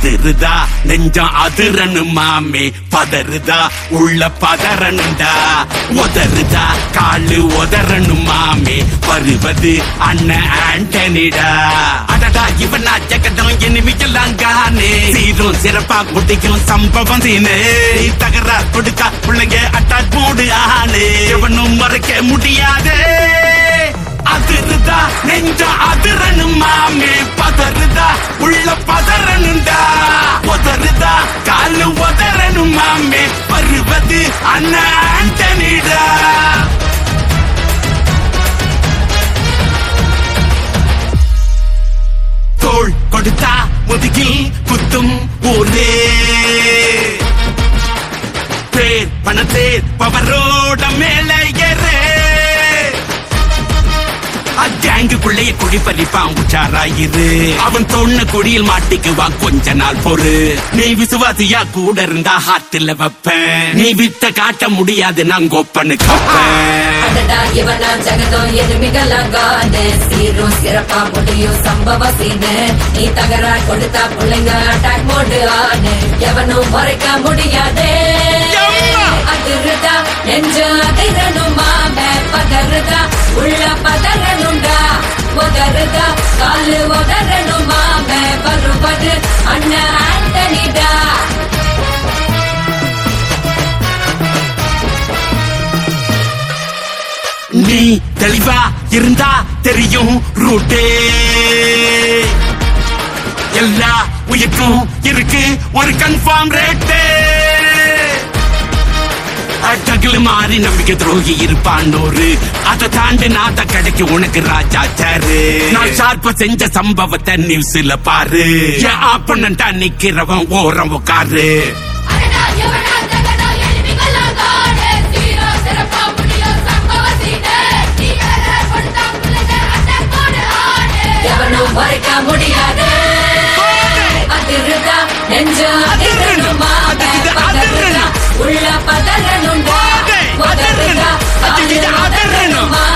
அதிருதா நெஞ்சம் அதிரணும் மாமே பதறுதா உள்ள பதறணுண்டா உதறுதா காலு உதறணும் மாமே வருவது அண்ணன் ஆண்டனிடா அடடா இவனா ஜெகதம் எனிமிக்கலாம் காணே சீரும் சிறப்பா முடிக்கும் சம்பவம் தீனே நீ தகரா கொடுத்தா பிள்ளைங்க அட்டாக் போடு ஆனே எவனும் மறைக்க முடியாதே அதிருதா நெஞ்ச அதிரணும் மாமே பதறுதா உள்ள பதறணுண்டா உதறுதா காலு உதறணும் மாமே வருவது அண்ணா ஆண்டனிடா தோள் கொடுத்தா முதுகில் குத்தும் ஊரே பேர் பணத்தேர் பவரோட மேல ஏறே அஜாங்குக்குள்ளேயே குழி பறிப்பான் உச்சாராயிரு அவன் தொண்ண கொடியில் மாட்டிக்குவான் கொஞ்ச நாள் பொறு நீ விசுவாசியா கூட இருந்தா ஹார்ட்ல வைப்பேன் நீ வித்த காட்ட முடியாது நான் கோப்பனு கப்பேன் அடடா இவனா ஜெகதம் எதுமிகலாகானு சீரும் சிறப்பா முடியும் சம்பவ சீனு நீ தகரா கொடுத்தா பிள்ளைங்க அட்டாக் மோடு ஆனு எவனும் மறைக்க முடியாதே எம்மா! அதிருதா நெஞ்சு அதிரணும் மாம பதறுதா உள்ள பதறணுண்டா உதறுதா காலு உதறணும் மாம வருவது அண்ணன் ஆண்டனிடா நீ தெளிவா இருந்தா தெரியும் ரூட்டே எல்லா உயிர்க்கும் இருக்கு ஒரு கன்ஃபார்ம் ரேட்டே அட்டகில் மாறி நம்பிக்கை துரோகி இருப்பான் ஒரு அதை தாண்டி நாத்த கிடைக்கு உனக்கு ராஜா சாரு நான் ஷார்ப்ப செஞ்ச சம்பவத்தை நியூஸ்ல பாரு என் ஆப்பனண்டா நிக்கிறவன் ஓரம் உட்காரு அடடா இவனா ஜெகதம் எதுமிகலாகானு சீரும் சிறப்பா முடியும் சம்பவ சீனு நீ தகரா கொடுத்தா பிள்ளைங்க அட்டாக் மோடு ஆனு எவனும் மறைக்க முடியாது அதிருதா நெஞ்சு அதிரணுமா பதறுதா உள்ள பதறணுண்டா உதறுதா காலு உதறணுமா